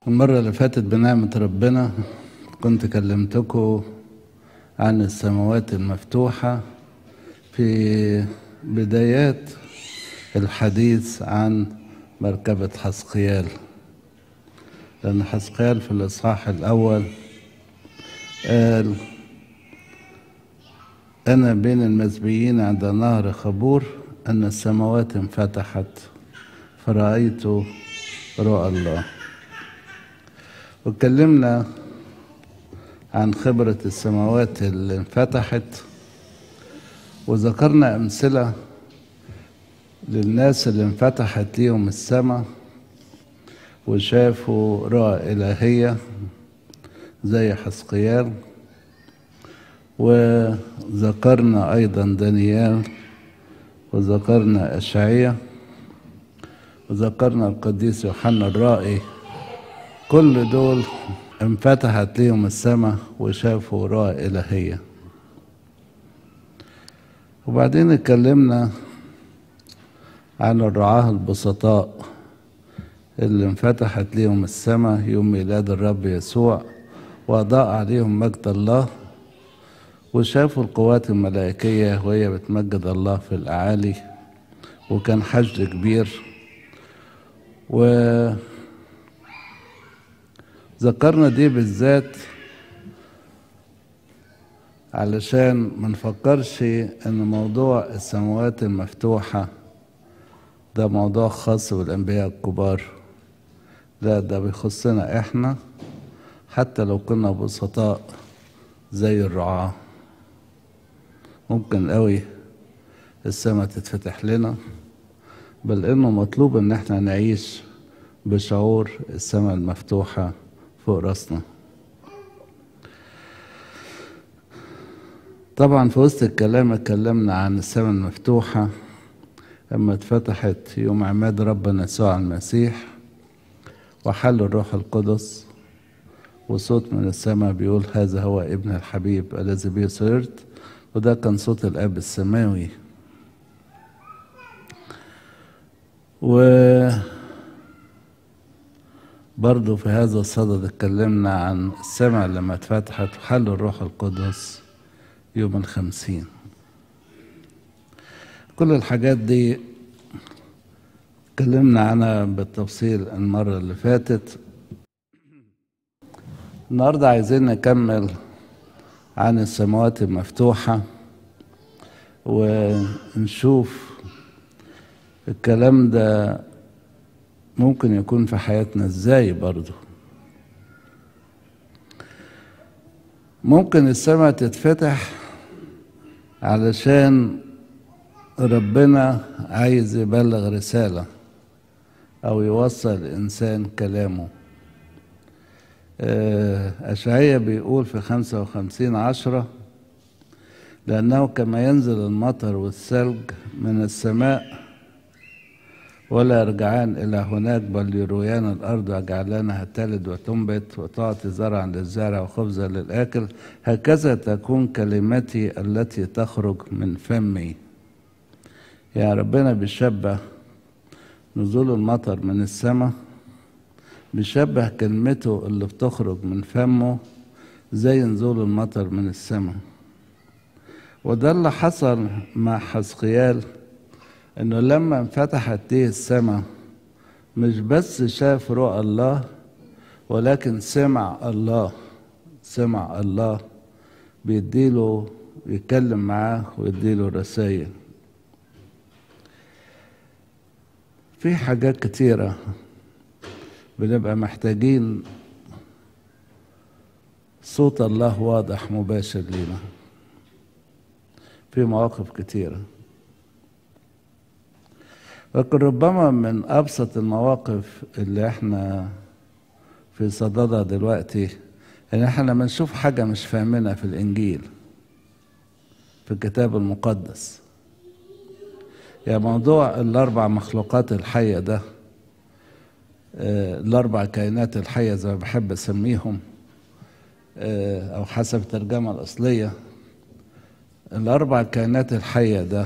المرة اللي فاتت بنعمة ربنا كنت كلمتكم عن السماوات المفتوحة في بدايات الحديث عن مركبة حسقيال لأن حسقيال في الإصحاح الأول قال أنا بين المزبيين عند نهر خبور أن السماوات انفتحت فرأيت رؤى الله واتكلمنا عن خبرة السماوات اللي انفتحت وذكرنا أمثلة للناس اللي انفتحت ليهم السماء وشافوا رؤى إلهية زي حسقيال وذكرنا أيضا دانيال وذكرنا أشعية وذكرنا القديس يوحنا الرائي كل دول انفتحت ليهم السماء وشافوا رؤى إلهية وبعدين اتكلمنا عن الرعاة البسطاء اللي انفتحت ليهم السماء يوم ميلاد الرب يسوع وأضاء عليهم مجد الله وشافوا القوات الملائكية وهي بتمجد الله في الأعالي وكان حشد كبير و ذكرنا دي بالذات علشان ما نفكرش ان موضوع السماوات المفتوحة ده موضوع خاص بالانبياء الكبار لا ده بيخصنا احنا حتى لو كنا بسطاء زي الرعاة ممكن قوي السماء تتفتح لنا بل انه مطلوب ان احنا نعيش بشعور السماء المفتوحه فوق راسنا طبعا في وسط الكلام اتكلمنا عن السماء المفتوحة لما اتفتحت يوم عماد ربنا يسوع المسيح وحل الروح القدس وصوت من السماء بيقول هذا هو ابن الحبيب الذي به سررت وده كان صوت الاب السماوي و برضو في هذا الصدد اتكلمنا عن السماء لما اتفتحت وحل الروح القدس يوم الخمسين كل الحاجات دي اتكلمنا عنها بالتفصيل المرة اللي فاتت النهاردة عايزين نكمل عن السماوات المفتوحة ونشوف الكلام ده ممكن يكون في حياتنا ازاي برضو ممكن السماء تتفتح علشان ربنا عايز يبلغ رسالة أو يوصل الإنسان كلامه أشعية بيقول في خمسة وخمسين عشرة لأنه كما ينزل المطر والثلج من السماء ولا يرجعان إلى هناك بل يرويان الأرض ويجعلانها تلد وتنبت وتعطي زرعا للزارع وخبزا للآكل هكذا تكون كلمتي التي تخرج من فمي يا ربنا بيشبه نزول المطر من السماء بيشبه كلمته اللي بتخرج من فمه زي نزول المطر من السماء وده اللي حصل مع حسقيال انه لما انفتحت ليه السماء مش بس شاف رؤى الله ولكن سمع الله سمع الله بيديله يتكلم معاه ويديله رسائل في حاجات كتيرة بنبقى محتاجين صوت الله واضح مباشر لينا في مواقف كتيره لكن ربما من أبسط المواقف اللي احنا في صددها دلوقتي ان احنا لما نشوف حاجة مش فاهمينها في الإنجيل في الكتاب المقدس يعني موضوع الأربع مخلوقات الحية ده الأربع كائنات الحية زي ما بحب أسميهم أو حسب الترجمة الأصلية الأربع كائنات الحية ده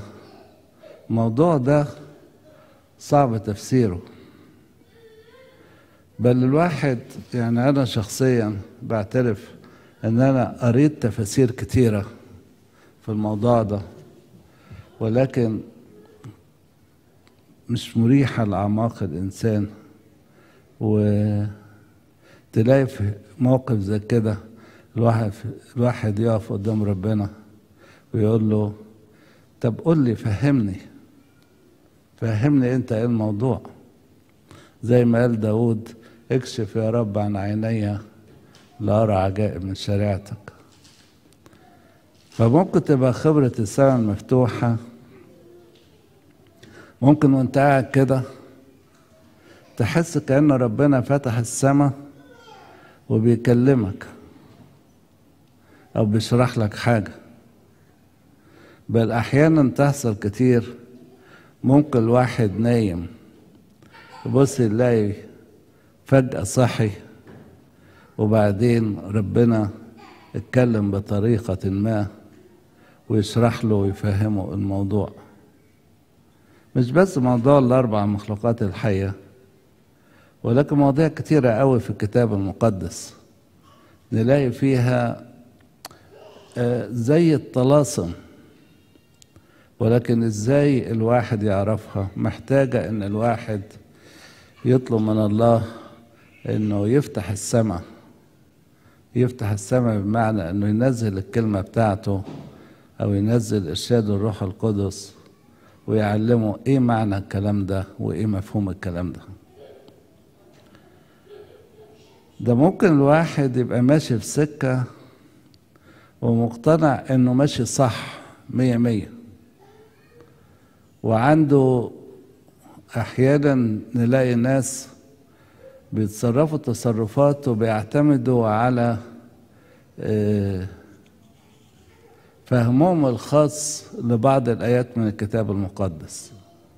الموضوع ده صعب تفسيره بل الواحد يعني أنا شخصيا بعترف إن أنا قريت تفاسير كتيرة في الموضوع ده ولكن مش مريحة لأعماق الإنسان وتلاقي في موقف زي كده الواحد الواحد يقف قدام ربنا ويقول له طب قول لي فهمني فهمني انت ايه الموضوع زي ما قال داود اكشف يا رب عن عيني لأرى عجائب من شريعتك فممكن تبقى خبرة السماء المفتوحة ممكن وانت قاعد كده تحس كأن ربنا فتح السماء وبيكلمك أو بيشرح لك حاجة بل أحيانا تحصل كتير ممكن الواحد نايم يبص يلاقي فجأة صحي وبعدين ربنا اتكلم بطريقة ما ويشرح له ويفهمه الموضوع مش بس موضوع الأربع مخلوقات الحية ولكن مواضيع كتيرة قوي في الكتاب المقدس نلاقي فيها زي الطلاسم ولكن ازاي الواحد يعرفها محتاجة ان الواحد يطلب من الله انه يفتح السماء يفتح السماء بمعنى انه ينزل الكلمة بتاعته او ينزل ارشاد الروح القدس ويعلمه ايه معنى الكلام ده وايه مفهوم الكلام ده ده ممكن الواحد يبقى ماشي في سكة ومقتنع انه ماشي صح مية مية وعنده احيانا نلاقي ناس بيتصرفوا تصرفات وبيعتمدوا على فهمهم الخاص لبعض الآيات من الكتاب المقدس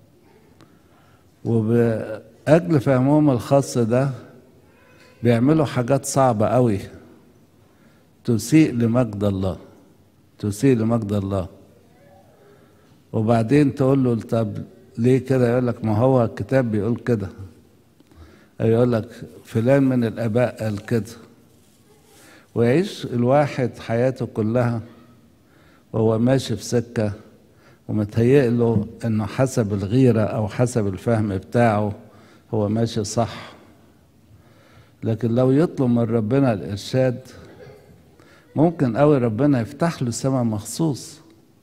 وبأجل فهمهم الخاص ده بيعملوا حاجات صعبة قوي تسيء لمجد الله تسيء لمجد الله وبعدين تقول له طب ليه كده يقول لك ما هو الكتاب بيقول كده يقول لك فلان من الآباء قال كده ويعيش الواحد حياته كلها وهو ماشي في سكة ومتهيئ له انه حسب الغيرة او حسب الفهم بتاعه هو ماشي صح لكن لو يطلب من ربنا الارشاد ممكن قوي ربنا يفتح له السماء مخصوص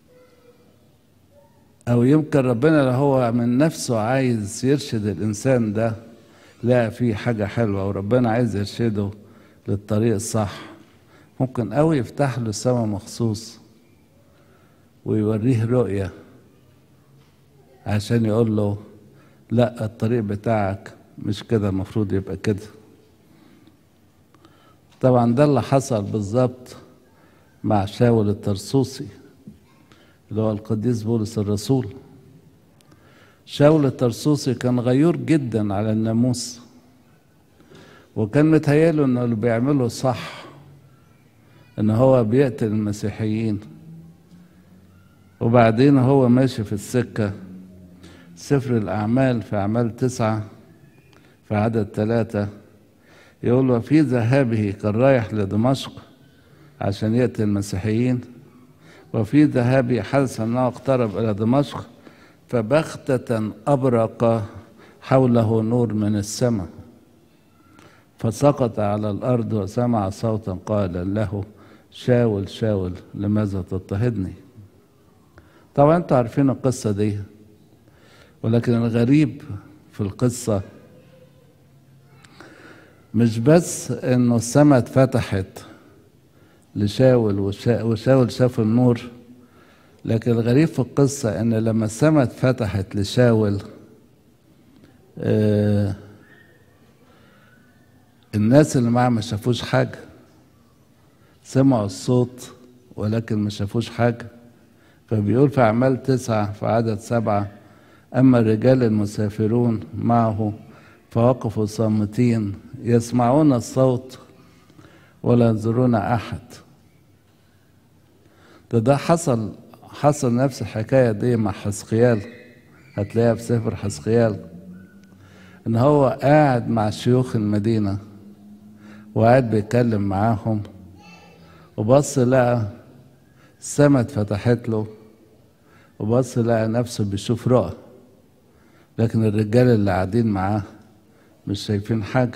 او يمكن ربنا لو هو من نفسه عايز يرشد الانسان ده لقى فيه حاجة حلوة وربنا عايز يرشده للطريق الصح ممكن قوي يفتح له السماء مخصوص ويوريه رؤية عشان يقول له لا الطريق بتاعك مش كده المفروض يبقى كده طبعا ده اللي حصل بالظبط مع شاول الترسوسي اللي هو القديس بولس الرسول شاول الترسوسي كان غيور جدا على الناموس وكان متهيأله انه اللي بيعمله صح ان هو بيقتل المسيحيين وبعدين هو ماشي في السكة سفر الأعمال في أعمال تسعة في عدد ثلاثة يقول وفي ذهابه كان رايح لدمشق عشان يقتل المسيحيين وفي ذهابه حدث أنه اقترب إلى دمشق فبغتة أبرق حوله نور من السماء فسقط على الأرض وسمع صوتا قال له شاول شاول لماذا تضطهدني طبعا انتوا عارفين القصة دي ولكن الغريب في القصة مش بس انه السماء اتفتحت لشاول وشاول شاف النور لكن الغريب في القصة ان لما السماء اتفتحت لشاول آه الناس اللي معاه ما شافوش حاجة سمعوا الصوت ولكن ما شافوش حاجة فبيقول في أعمال تسعة في عدد سبعة أما الرجال المسافرون معه فوقفوا صامتين يسمعون الصوت ولا ينظرون أحد ده ده حصل حصل نفس الحكاية دي مع حسقيال هتلاقيها في سفر حسقيال ان هو قاعد مع شيوخ المدينة وقاعد بيتكلم معاهم وبص لقى السما اتفتحت له وبص لقى نفسه بيشوف رؤى لكن الرجال اللي قاعدين معاه مش شايفين حاجة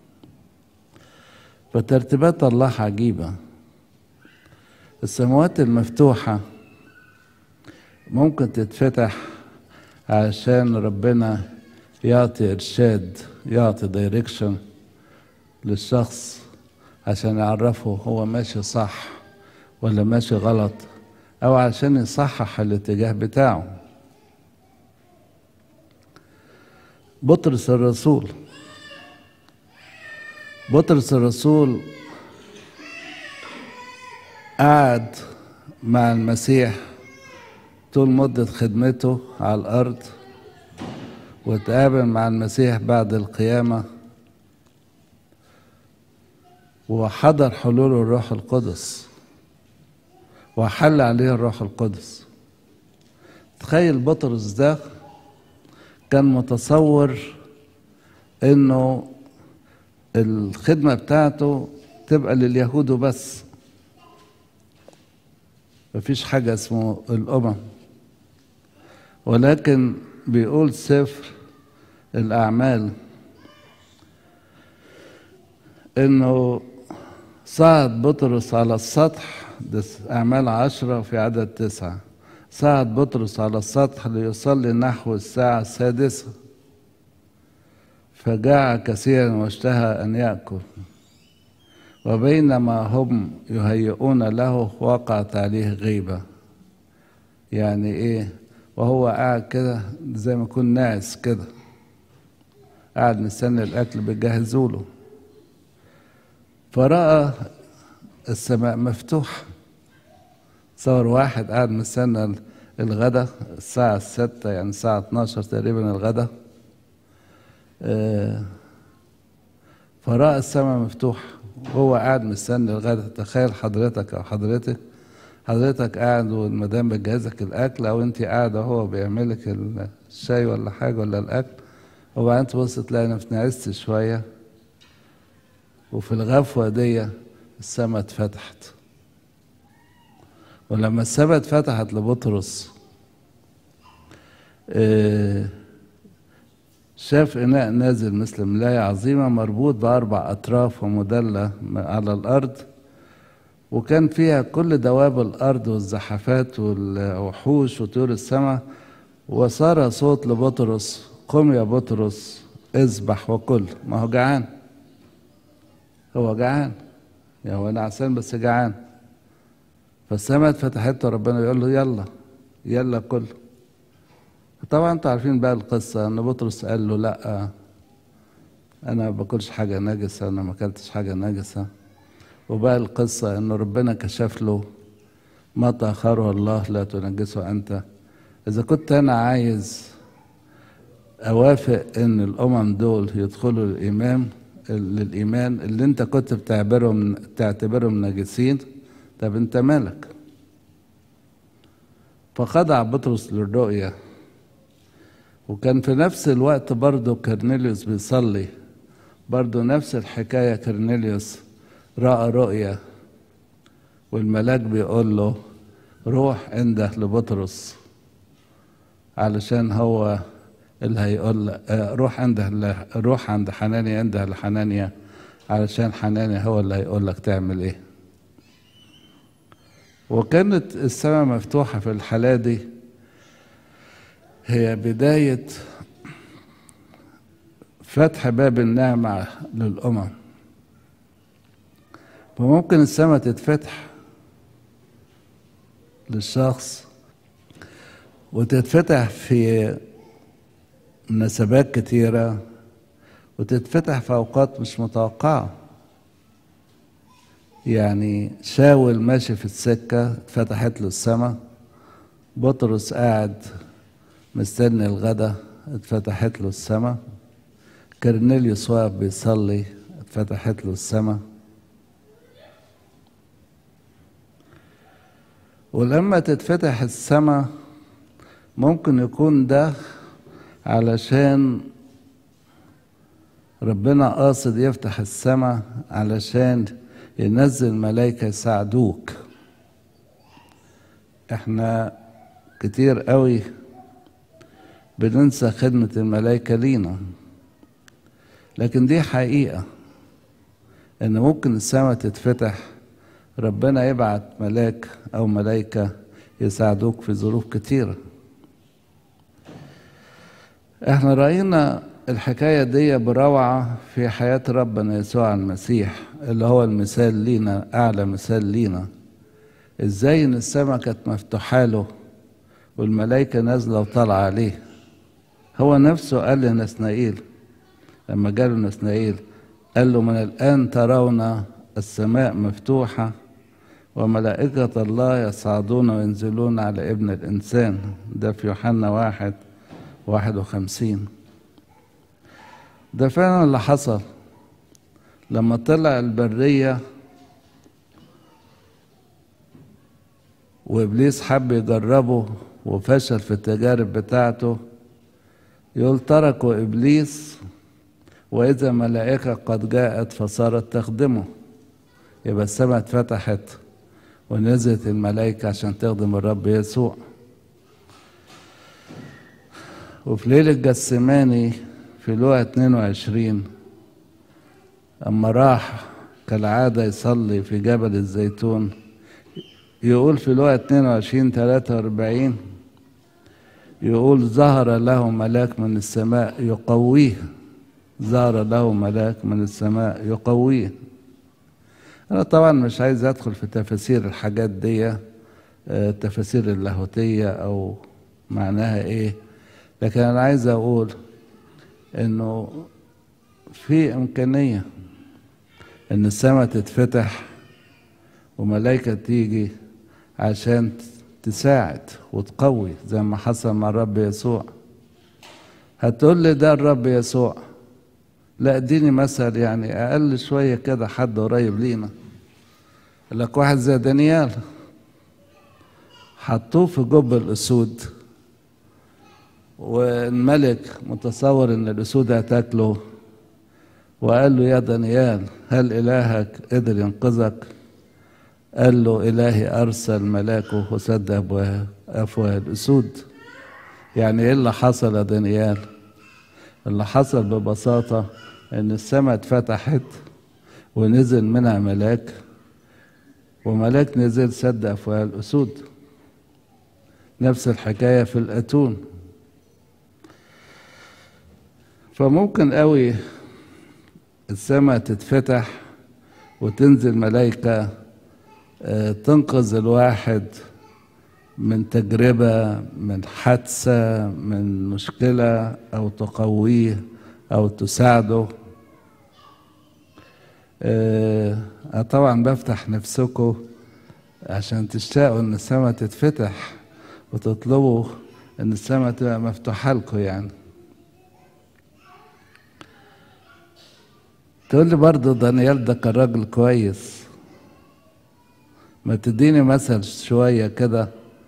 فترتيبات الله عجيبة السماوات المفتوحة ممكن تتفتح عشان ربنا يعطي إرشاد يعطي دايركشن للشخص عشان يعرفه هو ماشي صح ولا ماشي غلط أو عشان يصحح الاتجاه بتاعه بطرس الرسول بطرس الرسول قعد مع المسيح طول مدة خدمته على الأرض وتقابل مع المسيح بعد القيامة وحضر حلول الروح القدس وحل عليه الروح القدس تخيل بطرس ده كان متصور انه الخدمة بتاعته تبقى لليهود وبس مفيش حاجة اسمه الأمم ولكن بيقول سفر الأعمال إنه صعد بطرس على السطح ده أعمال عشرة في عدد تسعة صعد بطرس على السطح ليصلي نحو الساعة السادسة فجاع كثيرا واشتهى أن يأكل وبينما هم يهيئون له وقعت عليه غيبة يعني إيه وهو قاعد كده زي ما يكون ناعس كده قاعد مستني الأكل بيجهزوا له فرأى السماء مفتوحة صور واحد قاعد مستنى الغدا الساعة الستة يعني الساعة 12 تقريبا الغدا فرأى السماء مفتوحة وهو قاعد مستني الغدا تخيل حضرتك أو حضرتك حضرتك قاعد والمدام بتجهزك الأكل أو أنت قاعدة هو بيعملك الشاي ولا حاجة ولا الأكل وبعدين تبص تلاقي نفسك نعست شوية وفي الغفوة دي السماء اتفتحت ولما السماء اتفتحت لبطرس اه شاف إناء نازل مثل ملاية عظيمة مربوط بأربع أطراف ومدلة على الأرض وكان فيها كل دواب الأرض والزحفات والوحوش وطيور السماء وصار صوت لبطرس قم يا بطرس اذبح وكل ما هو جعان هو جعان يعني هو نعسان بس جعان فالسماء اتفتحت وربنا يقول له يلا يلا كل طبعا انتوا عارفين بقى القصة ان بطرس قال له لا انا ما باكلش حاجة نجسة انا ما اكلتش حاجة نجسة وبقى القصة ان ربنا كشف له ما طهره الله لا تنجسه انت اذا كنت انا عايز اوافق ان الامم دول يدخلوا الايمان للايمان اللي انت كنت بتعتبرهم تعتبرهم نجسين طب انت مالك فخضع بطرس للرؤيه وكان في نفس الوقت برضه كرنيليوس بيصلي برضه نفس الحكاية كرنيليوس رأى رؤية والملاك بيقول له روح عنده لبطرس علشان هو اللي هيقول روح عنده روح عند حنانيا عنده لحنانيا علشان حنانيا هو اللي هيقول لك تعمل ايه وكانت السماء مفتوحة في الحالة دي هي بداية فتح باب النعمة للأمم فممكن السماء تتفتح للشخص وتتفتح في مناسبات كتيرة وتتفتح في أوقات مش متوقعة يعني شاول ماشي في السكة اتفتحت له السماء بطرس قاعد مستني الغدا اتفتحت له السماء كرنيليوس واقف بيصلي اتفتحت له السماء ولما تتفتح السماء ممكن يكون ده علشان ربنا قاصد يفتح السماء علشان ينزل ملائكة يساعدوك احنا كتير قوي بننسى خدمة الملائكة لينا لكن دي حقيقة ان ممكن السماء تتفتح ربنا يبعت ملاك او ملائكة يساعدوك في ظروف كتيرة احنا رأينا الحكاية دي بروعة في حياة ربنا يسوع المسيح اللي هو المثال لينا أعلى مثال لينا ازاي ان السماء كانت مفتوحة له والملائكة نازلة وطالعة عليه هو نفسه قال لنسنائيل لما جاله نسنائيل قال له من الآن ترون السماء مفتوحة وملائكة الله يصعدون وينزلون على ابن الإنسان ده في يوحنا واحد واحد وخمسين ده فعلا اللي حصل لما طلع البرية وإبليس حب يجربه وفشل في التجارب بتاعته يقول تركوا إبليس وإذا ملائكة قد جاءت فصارت تخدمه يبقى السماء اتفتحت ونزلت الملائكة عشان تخدم الرب يسوع وفي ليلة جسماني في لوقا 22 أما راح كالعادة يصلي في جبل الزيتون يقول في لوقا 22 43 يقول ظهر له ملاك من السماء يقويه ظهر له ملاك من السماء يقويه أنا طبعا مش عايز أدخل في تفاسير الحاجات دي التفاسير اللاهوتية أو معناها إيه لكن أنا عايز أقول إنه في إمكانية إن السماء تتفتح وملائكة تيجي عشان تساعد وتقوي زي ما حصل مع الرب يسوع هتقول لي ده الرب يسوع لا اديني مثل يعني اقل شويه كده حد قريب لينا لك واحد زي دانيال حطوه في جب الاسود والملك متصور ان الاسود هتاكله وقال له يا دانيال هل الهك قدر ينقذك قال له الهي ارسل ملاكه وسد ابواب افواه الاسود يعني ايه اللي حصل يا دانيال اللي حصل ببساطه ان السماء اتفتحت ونزل منها ملاك وملاك نزل سد افواه الاسود نفس الحكايه في الاتون فممكن قوي السماء تتفتح وتنزل ملائكه تنقذ الواحد من تجربه من حادثه من مشكله او تقويه او تساعده أه طبعا بفتح نفسكم عشان تشتاقوا ان السماء تتفتح وتطلبوا ان السماء تبقى مفتوحه لكم يعني تقول لي برضه دانيال ده كان راجل كويس ما تديني مثل شويه كده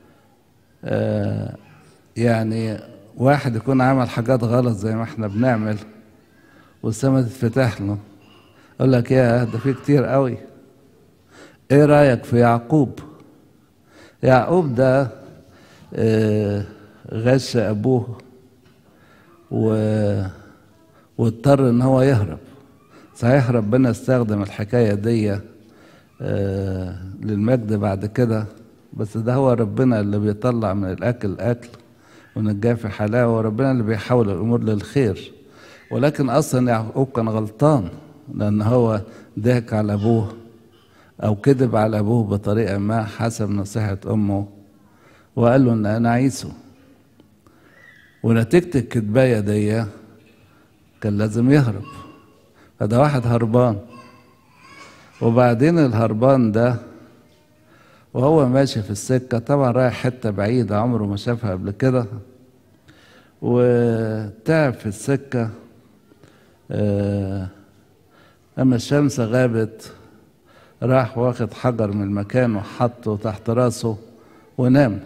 أه يعني واحد يكون عمل حاجات غلط زي ما احنا بنعمل والسما تتفتح له اقول لك يا ده في كتير قوي ايه رايك في يعقوب يعقوب ده اه غش ابوه و واضطر ان هو يهرب صحيح ربنا استخدم الحكايه دي اه للمجد بعد كده بس ده هو ربنا اللي بيطلع من الاكل اكل ونجاه في حلاوه وربنا اللي بيحول الامور للخير ولكن اصلا يعقوب كان غلطان لان هو ضحك على ابوه او كذب على ابوه بطريقه ما حسب نصيحه امه وقال له ان انا عيسو ونتيجه الكذبايه دي كان لازم يهرب فده واحد هربان وبعدين الهربان ده وهو ماشي في السكة طبعا رايح حتة بعيدة عمره ما شافها قبل كده وتعب في السكة أما الشمس غابت راح واخد حجر من المكان وحطه تحت راسه ونام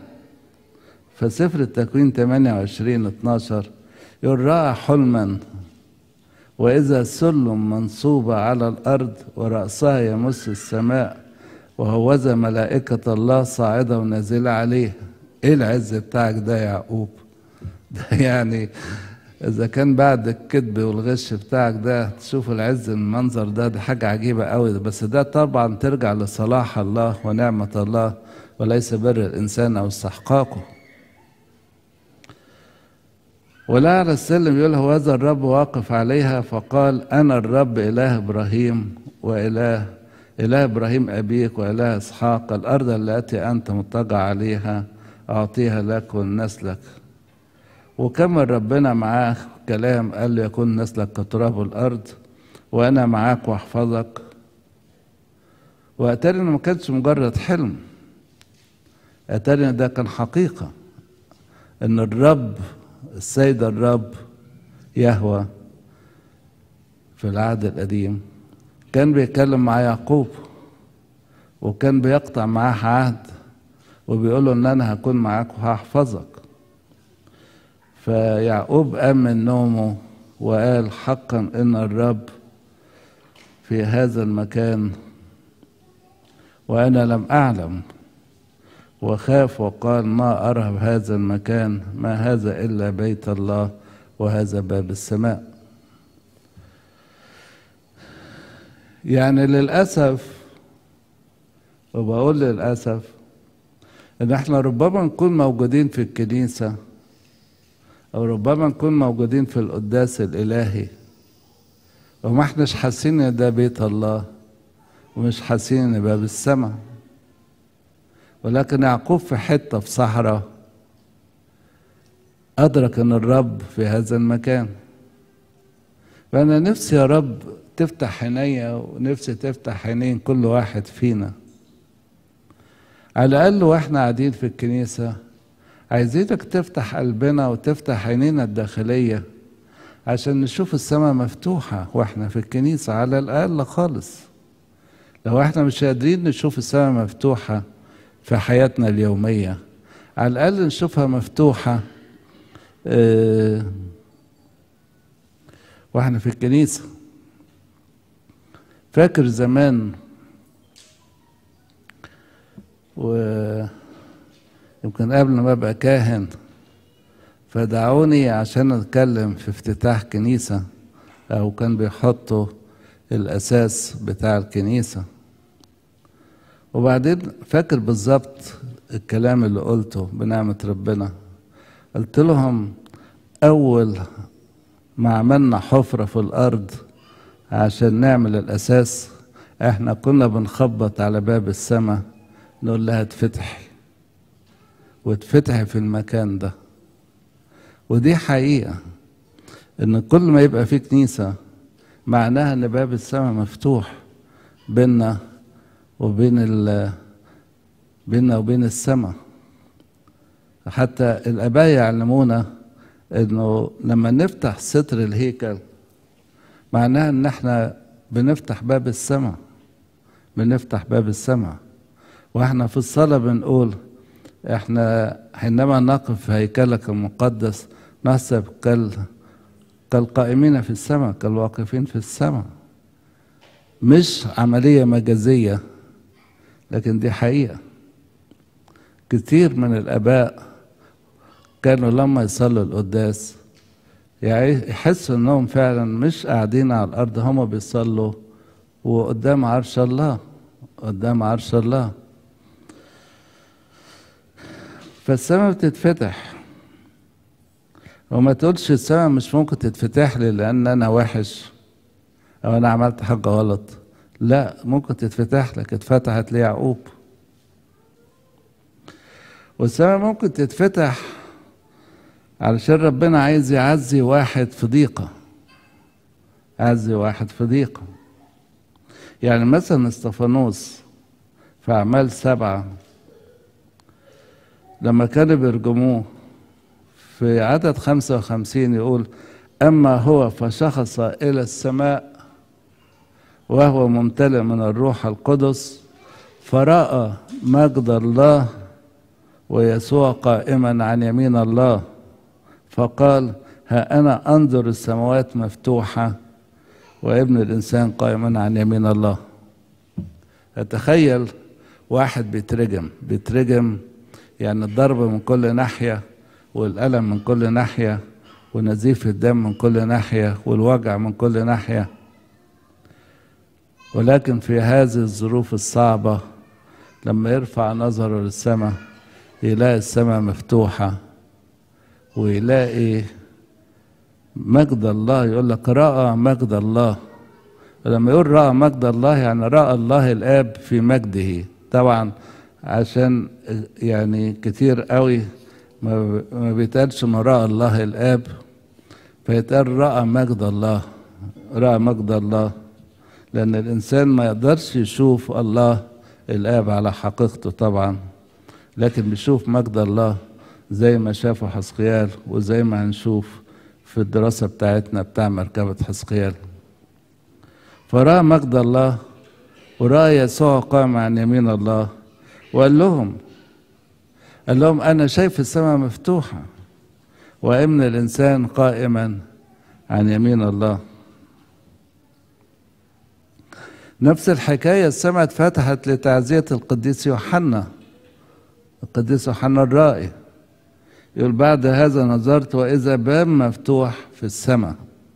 فسفر التكوين 28 12 يقول رأى حلما وإذا سلم منصوبة على الأرض ورأسها يمس السماء وهوذا ملائكة الله صاعدة ونازلة عليه إيه العز بتاعك ده يا يعقوب ده يعني إذا كان بعد الكذب والغش بتاعك ده تشوف العز المنظر ده ده حاجة عجيبة قوي بس ده طبعا ترجع لصلاح الله ونعمة الله وليس بر الإنسان أو استحقاقه ولا على السلم يقول هو هذا الرب واقف عليها فقال أنا الرب إله إبراهيم وإله إله إبراهيم أبيك وإله إسحاق الأرض التي أنت مضطجع عليها أعطيها لك ولنسلك وكمل ربنا معاه كلام قال له يكون نسلك كتراب الأرض وأنا معاك وأحفظك وأتاري إنه ما كانش مجرد حلم أتاري إن ده كان حقيقة إن الرب السيد الرب يهوى في العهد القديم كان بيتكلم مع يعقوب وكان بيقطع معاه عهد وبيقول له ان انا هكون معاك وهحفظك فيعقوب قام من نومه وقال حقا ان الرب في هذا المكان وانا لم اعلم وخاف وقال ما أرهب هذا المكان ما هذا إلا بيت الله وهذا باب السماء يعني للأسف وبقول للأسف إن إحنا ربما نكون موجودين في الكنيسة أو ربما نكون موجودين في القداس الإلهي وما إحناش حاسين إن ده بيت الله ومش حاسين إن باب السماء ولكن يعقوب في حته في صحراء ادرك ان الرب في هذا المكان فانا نفسي يا رب تفتح عينيا ونفسي تفتح عينين كل واحد فينا على الاقل واحنا قاعدين في الكنيسه عايزينك تفتح قلبنا وتفتح عينينا الداخليه عشان نشوف السماء مفتوحه واحنا في الكنيسه على الاقل خالص لو احنا مش قادرين نشوف السماء مفتوحه في حياتنا اليومية على الأقل نشوفها مفتوحة اه واحنا في الكنيسة فاكر زمان ويمكن قبل ما ابقى كاهن فدعوني عشان اتكلم في افتتاح كنيسة او كان بيحطوا الاساس بتاع الكنيسه وبعدين فاكر بالظبط الكلام اللي قلته بنعمة ربنا قلت لهم أول ما عملنا حفرة في الأرض عشان نعمل الأساس احنا كنا بنخبط على باب السماء نقول لها اتفتحي واتفتحي في المكان ده ودي حقيقة ان كل ما يبقى في كنيسة معناها ان باب السماء مفتوح بيننا وبين ال بيننا وبين السماء حتى الآباء يعلمونا إنه لما نفتح ستر الهيكل معناها إن إحنا بنفتح باب السماء بنفتح باب السماء وإحنا في الصلاة بنقول إحنا حينما نقف في هيكلك المقدس نحسب كال كالقائمين في السماء كالواقفين في السماء مش عملية مجازية لكن دي حقيقة كتير من الآباء كانوا لما يصلوا القداس يعني يحسوا انهم فعلا مش قاعدين على الارض هم بيصلوا وقدام عرش الله قدام عرش الله فالسماء بتتفتح وما تقولش السماء مش ممكن تتفتح لي لان انا وحش او انا عملت حاجه غلط لا ممكن تتفتح لك اتفتحت ليعقوب والسماء ممكن تتفتح علشان ربنا عايز يعزي واحد في ضيقة يعزي واحد في ضيقة يعني مثلا استفانوس في أعمال سبعة لما كانوا بيرجموه في عدد خمسة وخمسين يقول أما هو فشخص إلى السماء وهو ممتلئ من الروح القدس فرأى مجد الله ويسوع قائما عن يمين الله فقال ها أنا أنظر السماوات مفتوحة وابن الإنسان قائما عن يمين الله أتخيل واحد بيترجم بيترجم يعني الضرب من كل ناحية والألم من كل ناحية ونزيف الدم من كل ناحية والوجع من كل ناحية ولكن في هذه الظروف الصعبة لما يرفع نظره للسماء يلاقي السماء مفتوحة ويلاقي مجد الله يقول لك رأى مجد الله لما يقول رأى مجد الله يعني رأى الله الآب في مجده طبعا عشان يعني كتير قوي ما ما بيتقالش ما رأى الله الآب فيتقال رأى مجد الله رأى مجد الله لأن الإنسان ما يقدرش يشوف الله الآب على حقيقته طبعا لكن بيشوف مجد الله زي ما شافه حسقيال وزي ما هنشوف في الدراسة بتاعتنا بتاع مركبة حسقيال فرأى مجد الله ورأى يسوع قام عن يمين الله وقال لهم قال لهم أنا شايف السماء مفتوحة وابن الإنسان قائما عن يمين الله نفس الحكاية السماء اتفتحت لتعزية القديس يوحنا القديس يوحنا الرائي يقول بعد هذا نظرت وإذا باب مفتوح في السماء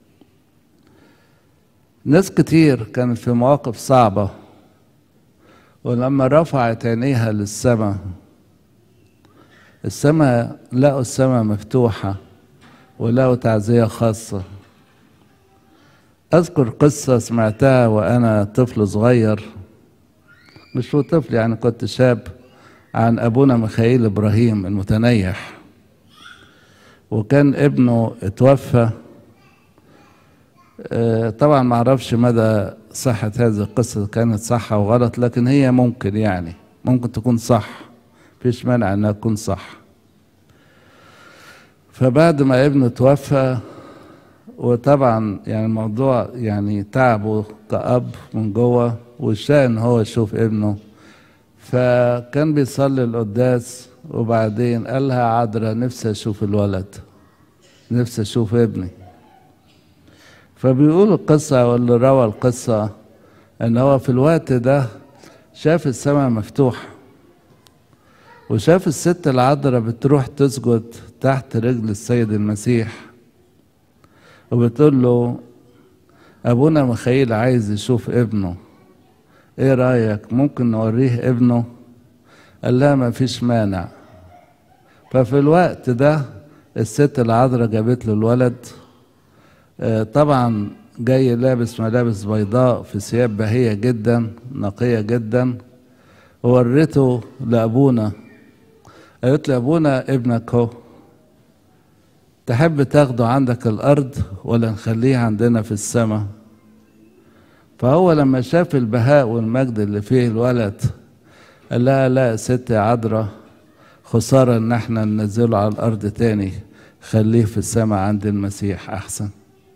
ناس كتير كانت في مواقف صعبة ولما رفعت عينيها للسماء السماء لقوا السماء مفتوحة ولقوا تعزية خاصة أذكر قصة سمعتها وأنا طفل صغير مش هو طفل يعني كنت شاب عن أبونا ميخائيل إبراهيم المتنيح وكان ابنه اتوفى آه، طبعا ما اعرفش مدى صحة هذه القصة كانت صح أو غلط لكن هي ممكن يعني ممكن تكون صح مفيش مانع انها تكون صح فبعد ما ابنه توفى وطبعا يعني الموضوع يعني تعبه كأب من جوه واشتاق ان هو يشوف ابنه فكان بيصلي القداس وبعدين قال لها عذرا نفسي اشوف الولد نفسي اشوف ابني فبيقول القصة واللي روى القصة ان هو في الوقت ده شاف السماء مفتوحة وشاف الست العذراء بتروح تسجد تحت رجل السيد المسيح وبتقول له ابونا ميخائيل عايز يشوف ابنه ايه رايك ممكن نوريه ابنه قال لها ما فيش مانع ففي الوقت ده الست العذراء جابت له الولد آه، طبعا جاي لابس ملابس بيضاء في ثياب بهية جدا نقية جدا وورته لأبونا قالت له أبونا ابنك هو تحب تاخده عندك الأرض ولا نخليه عندنا في السماء فهو لما شاف البهاء والمجد اللي فيه الولد قال لها لا يا ست يا عذراء خسارة ان احنا ننزله على الأرض تاني خليه في السماء عند المسيح أحسن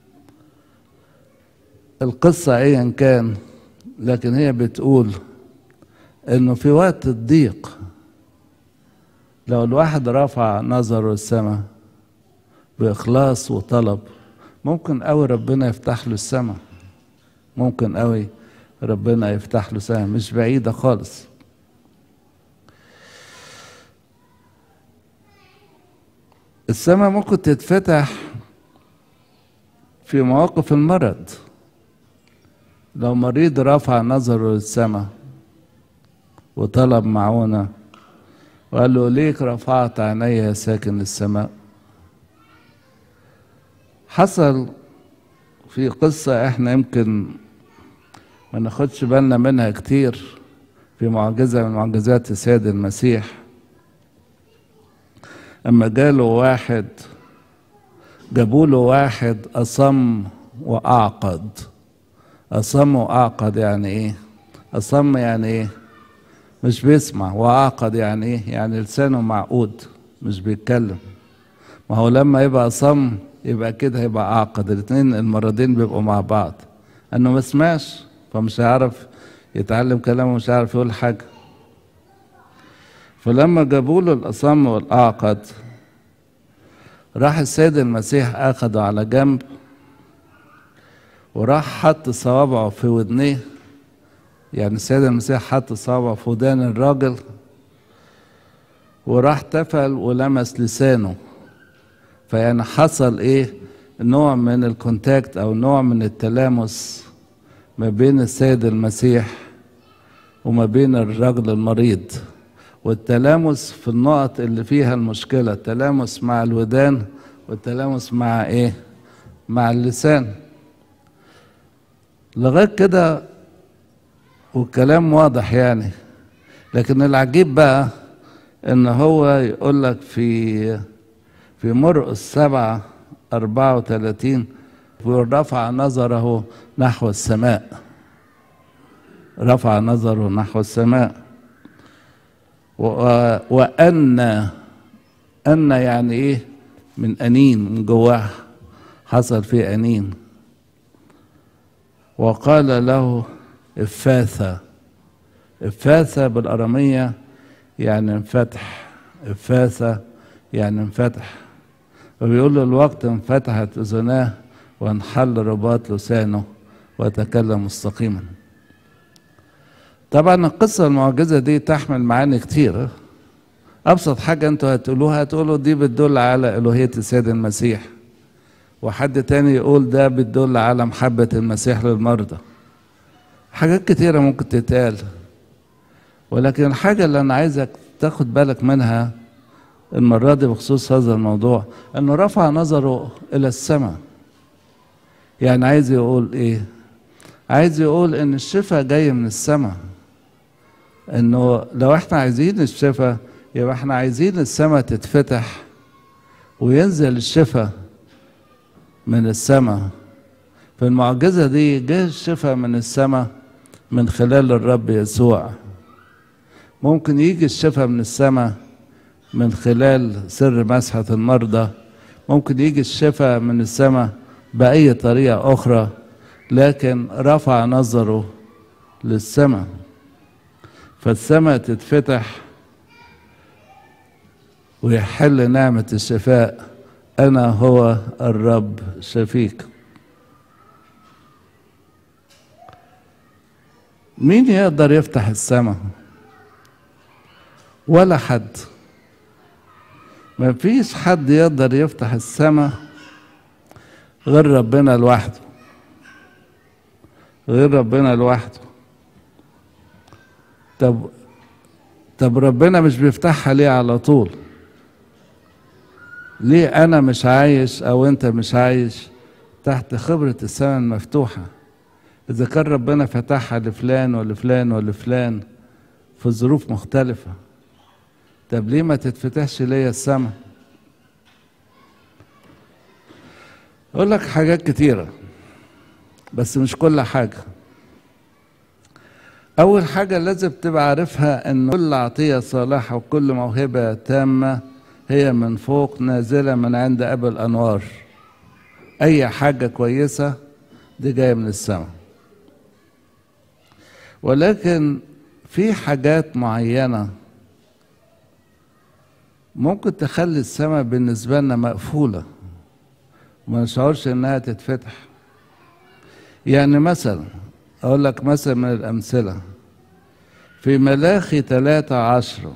القصة أيا كان لكن هي بتقول إنه في وقت الضيق لو الواحد رفع نظره السماء بإخلاص وطلب ممكن أوي ربنا يفتح له السماء ممكن أوي ربنا يفتح له سماء مش بعيدة خالص السماء ممكن تتفتح في مواقف المرض لو مريض رفع نظره للسماء وطلب معونة وقال له ليك رفعت عيني يا ساكن السماء حصل في قصة احنا يمكن ما ناخدش بالنا منها كتير في معجزة من معجزات السيد المسيح اما جاله واحد جابوا له واحد أصم وأعقد أصم وأعقد يعني إيه؟ أصم يعني إيه؟ مش بيسمع وأعقد يعني إيه؟ يعني لسانه معقود مش بيتكلم ما هو لما يبقى أصم يبقى كده هيبقى أعقد الاتنين المرضين بيبقوا مع بعض أنه ما سمعش فمش هيعرف يتعلم كلامه مش هيعرف يقول حاجة فلما جابوا له الأصم والأعقد راح السيد المسيح أخده على جنب وراح حط صوابعه في ودنيه يعني السيد المسيح حط صوابعه في ودان الراجل وراح تفل ولمس لسانه فيعني حصل ايه نوع من الكونتاكت او نوع من التلامس ما بين السيد المسيح وما بين الرجل المريض والتلامس في النقط اللي فيها المشكلة التلامس مع الودان والتلامس مع ايه مع اللسان لغاية كده والكلام واضح يعني لكن العجيب بقى ان هو يقول لك في في مرقس سبعة أربعة وثلاثين ورفع نظره نحو السماء رفع نظره نحو السماء وأن أن يعني إيه من أنين من جواه حصل فيه أنين وقال له إفاثة إفاثة بالأرامية يعني انفتح إفاثة يعني انفتح وبيقول له الوقت انفتحت أذناه وانحل رباط لسانه وتكلم مستقيما طبعا القصة المعجزة دي تحمل معاني كتير أبسط حاجة أنتوا هتقولوها هتقولوا دي بتدل على ألوهية السيد المسيح وحد تاني يقول ده بتدل على محبة المسيح للمرضى حاجات كتيرة ممكن تتقال ولكن الحاجة اللي أنا عايزك تاخد بالك منها المرة دي بخصوص هذا الموضوع أنه رفع نظره إلى السماء يعني عايز يقول إيه عايز يقول إن الشفاء جاي من السماء إنه لو إحنا عايزين الشفاء يبقى إحنا عايزين السماء تتفتح وينزل الشفاء من السماء في المعجزة دي جه الشفاء من السماء من خلال الرب يسوع ممكن يجي الشفاء من السماء من خلال سر مسحة المرضى ممكن يجي الشفاء من السماء بأي طريقة أخرى لكن رفع نظره للسماء فالسماء تتفتح ويحل نعمة الشفاء أنا هو الرب شفيك مين يقدر يفتح السماء ولا حد ما فيش حد يقدر يفتح السماء غير ربنا لوحده غير ربنا لوحده طب طب ربنا مش بيفتحها ليه على طول ليه انا مش عايش او انت مش عايش تحت خبرة السماء المفتوحة اذا كان ربنا فتحها لفلان ولفلان ولفلان في ظروف مختلفة طب ليه ما تتفتحش ليا السماء اقول لك حاجات كتيرة بس مش كل حاجة اول حاجة لازم تبقى عارفها ان كل عطية صالحة وكل موهبة تامة هي من فوق نازلة من عند أبي الأنوار أي حاجة كويسة دي جاية من السماء ولكن في حاجات معينة ممكن تخلي السماء بالنسبة لنا مقفولة وما نشعرش إنها تتفتح يعني مثلا أقول لك مثلا من الأمثلة في ملاخي ثلاثة عشر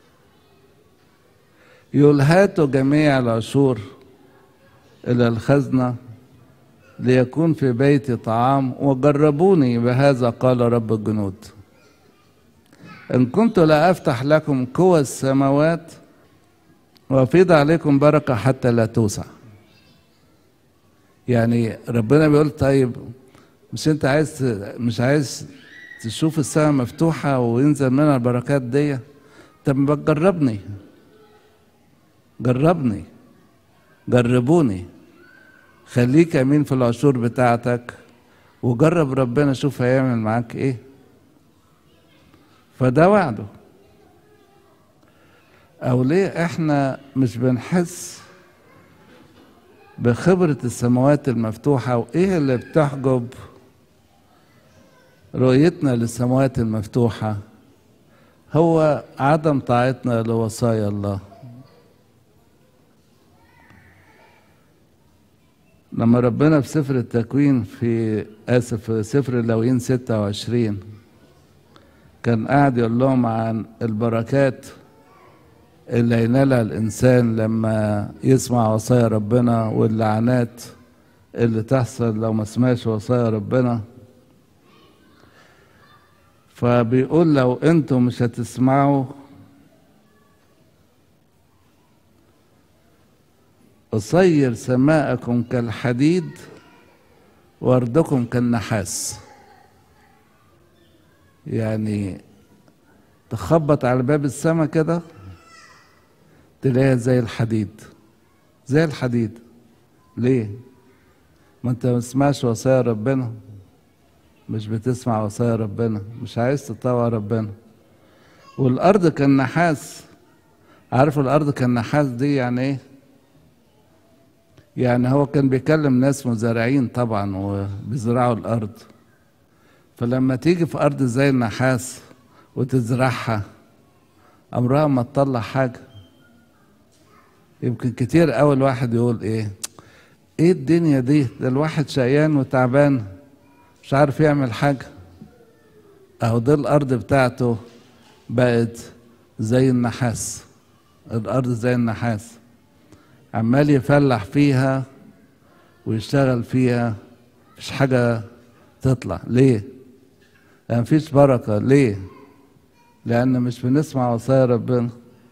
يقول هاتوا جميع العشور إلى الخزنة ليكون في بيتي طعام وجربوني بهذا قال رب الجنود إن كنت لا أفتح لكم قوى السماوات وأفيض عليكم بركة حتى لا توسع يعني ربنا بيقول طيب مش انت عايز مش عايز تشوف السماء مفتوحة وينزل منها البركات دي طب ما تجربني جربني جربوني خليك امين في العشور بتاعتك وجرب ربنا شوف هيعمل معاك ايه فده وعده او ليه احنا مش بنحس بخبرة السماوات المفتوحة وايه اللي بتحجب رؤيتنا للسماوات المفتوحة هو عدم طاعتنا لوصايا الله لما ربنا في سفر التكوين في آسف في سفر اللاويين 26 كان قاعد يقول لهم عن البركات اللي ينالها الإنسان لما يسمع وصايا ربنا واللعنات اللي تحصل لو ما سمعش وصايا ربنا فبيقول لو انتم مش هتسمعوا أصير سماءكم كالحديد وأرضكم كالنحاس يعني تخبط على باب السماء كده تلاقيها زي الحديد زي الحديد ليه ما انت ما تسمعش وصايا ربنا مش بتسمع وصايا ربنا مش عايز تطوع ربنا والارض كالنحاس عارف الارض كالنحاس دي يعني ايه يعني هو كان بيكلم ناس مزارعين طبعا وبيزرعوا الارض فلما تيجي في ارض زي النحاس وتزرعها امرها ما تطلع حاجه يمكن كتير قوي الواحد يقول ايه ايه الدنيا دي ده الواحد شقيان وتعبان مش عارف يعمل حاجه اهو ده الارض بتاعته بقت زي النحاس الارض زي النحاس عمال يفلح فيها ويشتغل فيها مفيش حاجة تطلع ليه؟ لأن مفيش بركة ليه؟ لأن مش بنسمع وصايا ربنا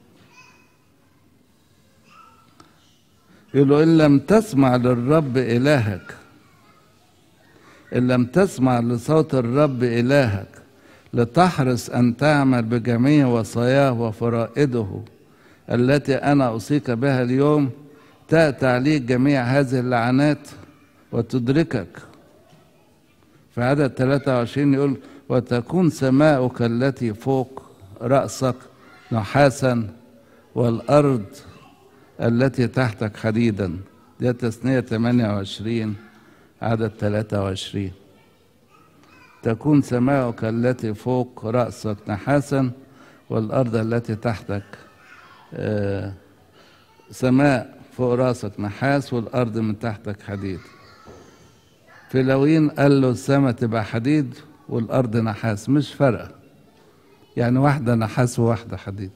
يقولوا إن لم تسمع للرب إلهك إن لم تسمع لصوت الرب إلهك لتحرص أن تعمل بجميع وصاياه وفرائده التي أنا أوصيك بها اليوم تأتي عليك جميع هذه اللعنات وتدركك في عدد 23 يقول وتكون سماؤك التي فوق رأسك نحاسا والأرض التي تحتك حديدا دي تثنية 28 عدد 23 تكون سماؤك التي فوق رأسك نحاسا والأرض التي تحتك آه سماء فوق راسك نحاس والأرض من تحتك حديد في لوين قال له السماء تبقى حديد والأرض نحاس مش فارقة يعني واحدة نحاس وواحدة حديد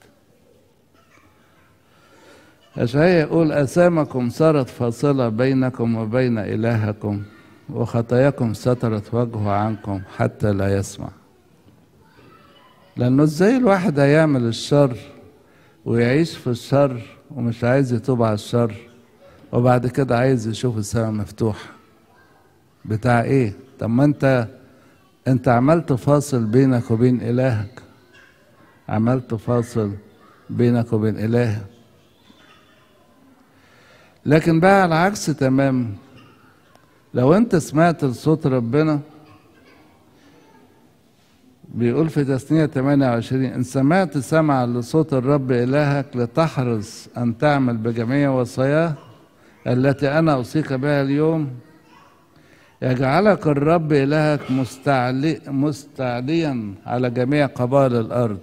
أشعياء يقول أسامكم صارت فاصلة بينكم وبين إلهكم وخطاياكم سترت وجهه عنكم حتى لا يسمع لأنه إزاي الواحد هيعمل الشر ويعيش في الشر ومش عايز يتوب على الشر وبعد كده عايز يشوف السماء مفتوحة بتاع ايه طب ما انت انت عملت فاصل بينك وبين الهك عملت فاصل بينك وبين الهك لكن بقى على العكس تمام لو انت سمعت لصوت ربنا بيقول في تثنية 28 إن سمعت سمعا لصوت الرب إلهك لتحرص أن تعمل بجميع وصاياه التي أنا أوصيك بها اليوم يجعلك الرب إلهك مستعلي مستعليا على جميع قبائل الأرض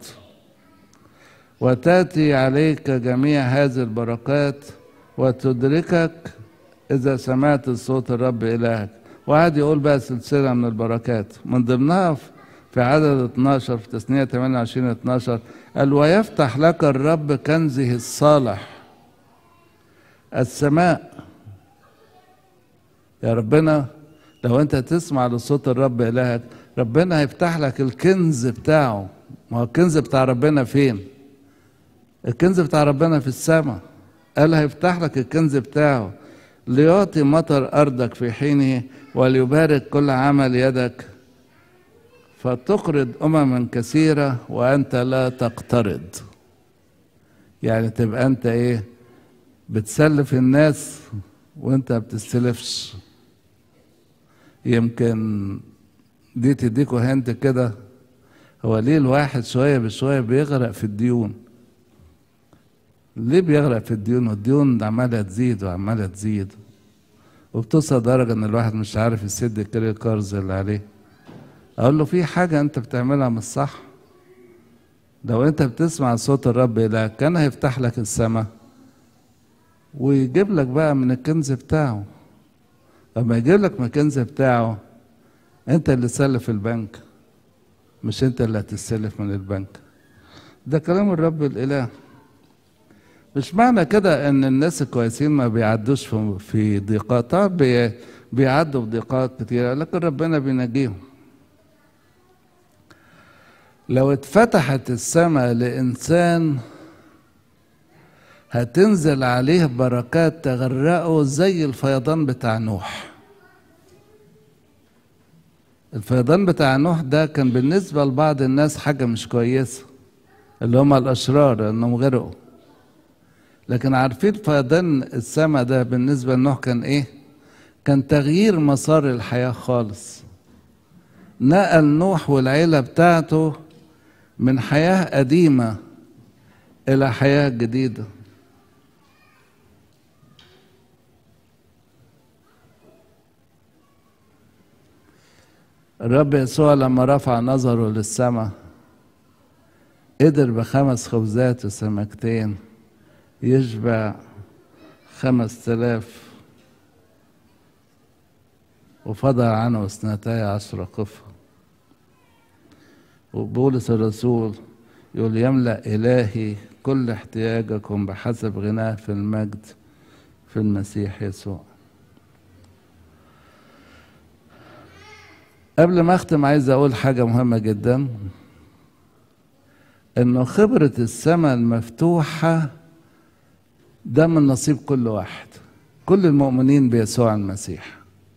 وتأتي عليك جميع هذه البركات وتدركك إذا سمعت صوت الرب إلهك وقعد يقول بقى سلسلة من البركات من ضمنها في عدد 12 في تثنية 28 12 قال ويفتح لك الرب كنزه الصالح السماء يا ربنا لو انت تسمع لصوت الرب الهك ربنا هيفتح لك الكنز بتاعه ما هو الكنز بتاع ربنا فين الكنز بتاع ربنا في السماء قال هيفتح لك الكنز بتاعه ليعطي مطر أرضك في حينه وليبارك كل عمل يدك فتقرض أمما كثيرة وأنت لا تقترض يعني تبقى أنت إيه بتسلف الناس وأنت بتستلفش يمكن دي تديكوا هنت كده هو ليه الواحد شوية بشوية بيغرق في الديون ليه بيغرق في الديون والديون عمالة تزيد وعمالة تزيد وبتوصل درجة ان الواحد مش عارف يسد الكريدت كارز اللي عليه اقول له في حاجة انت بتعملها مش صح لو انت بتسمع صوت الرب إلهك كان هيفتح لك السماء ويجيب لك بقى من الكنز بتاعه اما يجيب لك ماكنزي بتاعه انت اللي تسلف البنك مش انت اللي هتستلف من البنك ده كلام الرب الاله مش معنى كده ان الناس الكويسين ما بيعدوش في في ضيقات طبعا بي بيعدوا بضيقات كتيرة لكن ربنا بينجيهم لو اتفتحت السماء لإنسان هتنزل عليه بركات تغرقه زي الفيضان بتاع نوح الفيضان بتاع نوح ده كان بالنسبة لبعض الناس حاجة مش كويسة اللي هم الأشرار إنهم غرقوا لكن عارفين فيضان السماء ده بالنسبة لنوح كان إيه؟ كان تغيير مسار الحياة خالص نقل نوح والعيلة بتاعته من حياة قديمة إلى حياة جديدة الرب يسوع لما رفع نظره للسماء قدر بخمس خبزات وسمكتين يشبع خمس تلاف وفضل عنه اثنتي عشر قفة وبولس الرسول يقول يملأ إلهي كل احتياجكم بحسب غناه في المجد في المسيح يسوع قبل ما اختم عايز اقول حاجة مهمة جدا انه خبرة السماء المفتوحة ده من نصيب كل واحد كل المؤمنين بيسوع المسيح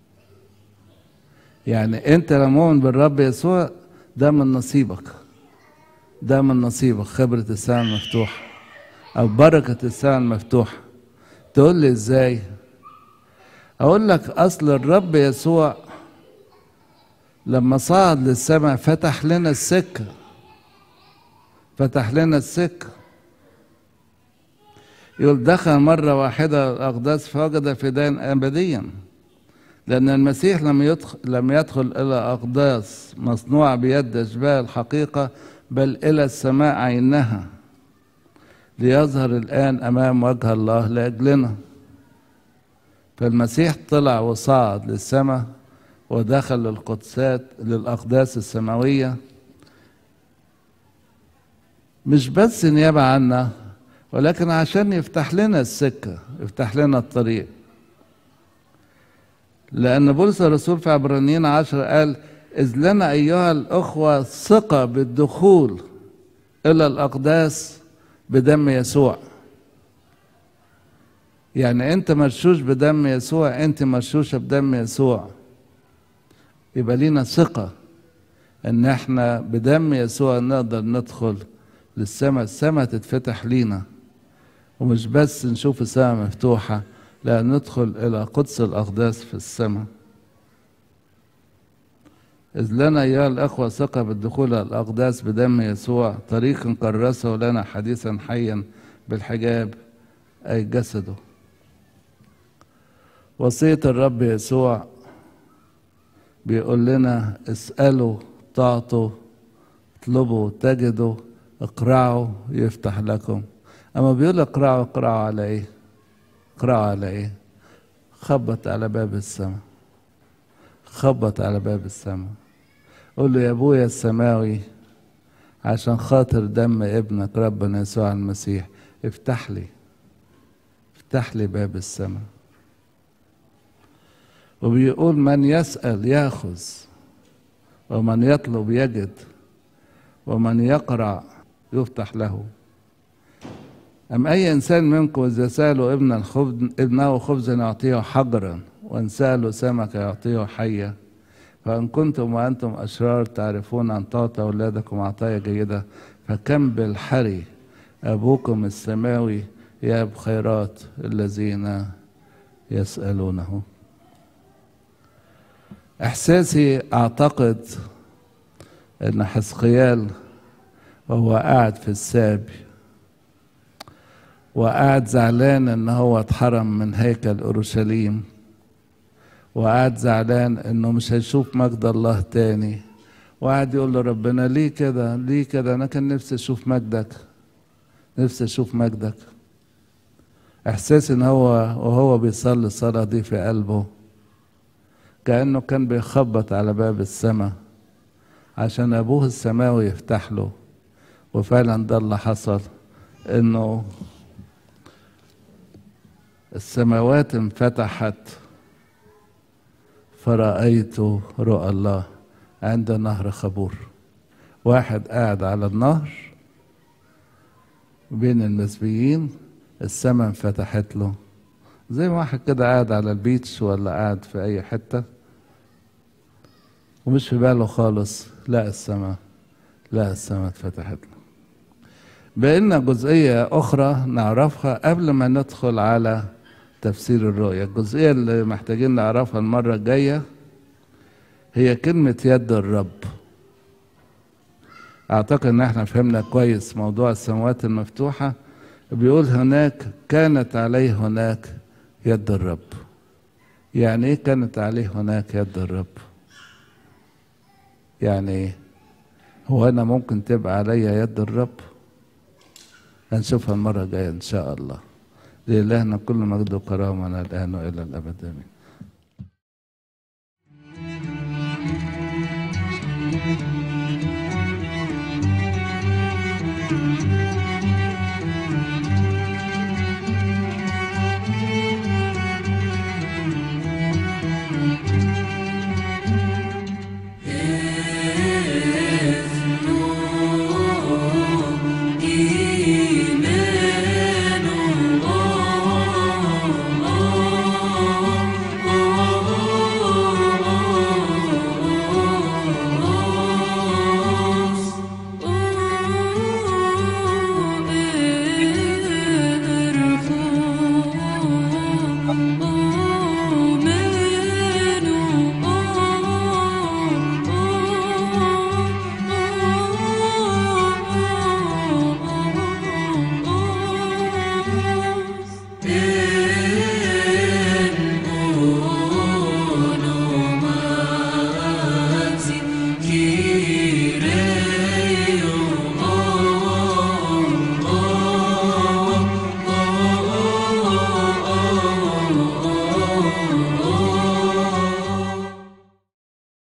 يعني انت لما مؤمن بالرب يسوع ده من نصيبك ده من نصيبك خبرة السماء المفتوحة أو بركة السماء المفتوحة تقول لي ازاي أقول لك أصل الرب يسوع لما صعد للسماء فتح لنا السكة فتح لنا السكة يقول دخل مرة واحدة الأقداس فوجد فداء أبديا لأن المسيح لم يدخل لم يدخل إلى أقداس مصنوعة بيد أشباه الحقيقة بل إلى السماء عينها ليظهر الآن أمام وجه الله لأجلنا فالمسيح طلع وصعد للسماء ودخل للقدسات للأقداس السماوية مش بس نيابة عنا ولكن عشان يفتح لنا السكة يفتح لنا الطريق لأن بولس الرسول في عبرانيين عشر قال إذ لنا أيها الأخوة ثقة بالدخول إلى الأقداس بدم يسوع يعني أنت مرشوش بدم يسوع أنت مرشوشة بدم يسوع يبقى لينا ثقة إن إحنا بدم يسوع نقدر ندخل للسماء السماء تتفتح لينا ومش بس نشوف السماء مفتوحة لا ندخل إلى قدس الأقداس في السماء إذ لنا أيها الأخوة ثقة بالدخول إلى الأقداس بدم يسوع طريق كرسه لنا حديثا حيا بالحجاب أي جسده وصية الرب يسوع بيقول لنا اسألوا تعطوا اطلبوا تجدوا اقرعوا يفتح لكم اما بيقول اقرعوا اقرعوا على ايه اقرعوا على ايه خبط على باب السماء خبط على باب السماء قول له يا ابويا السماوي عشان خاطر دم ابنك ربنا يسوع المسيح افتح لي افتح لي باب السماء وبيقول من يسأل ياخذ ومن يطلب يجد ومن يقرع يفتح له أم أي إنسان منكم إذا سألوا ابنا خبز ابنه خبزا يعطيه حجرا وإن سألوا سمكة يعطيه حية فإن كنتم وأنتم أشرار تعرفون أن تعطوا أولادكم عطايا جيدة فكم بالحري أبوكم السماوي يا بخيرات الذين يسألونه إحساسي أعتقد أن حسقيال وهو قاعد في السابي وقاعد زعلان ان هو اتحرم من هيكل اورشليم وقاعد زعلان انه مش هيشوف مجد الله تاني وقاعد يقول لربنا ليه كده ليه كده انا كان نفسي اشوف مجدك نفسي اشوف مجدك احساس ان هو وهو بيصلي الصلاه دي في قلبه كأنه كان بيخبط على باب السماء عشان أبوه السماوي يفتح له وفعلا ده اللي حصل إنه السماوات انفتحت فرأيت رؤى الله عند نهر خبور واحد قاعد على النهر بين المسبيين السماء انفتحت له زي ما واحد كده قاعد على البيتش ولا قاعد في اي حتة ومش في باله خالص لا السماء لا السماء اتفتحت له بقينا جزئية أخرى نعرفها قبل ما ندخل على تفسير الرؤية الجزئية اللي محتاجين نعرفها المرة الجاية هي كلمة يد الرب أعتقد إن احنا فهمنا كويس موضوع السماوات المفتوحة بيقول هناك كانت عليه هناك يد الرب يعني ايه كانت عليه هناك يد الرب يعني ايه هو انا ممكن تبقى عليا يد الرب هنشوفها المرة الجاية ان شاء الله لإلهنا كل مجد وكرامة من الآن وإلى الأبد آمين Oh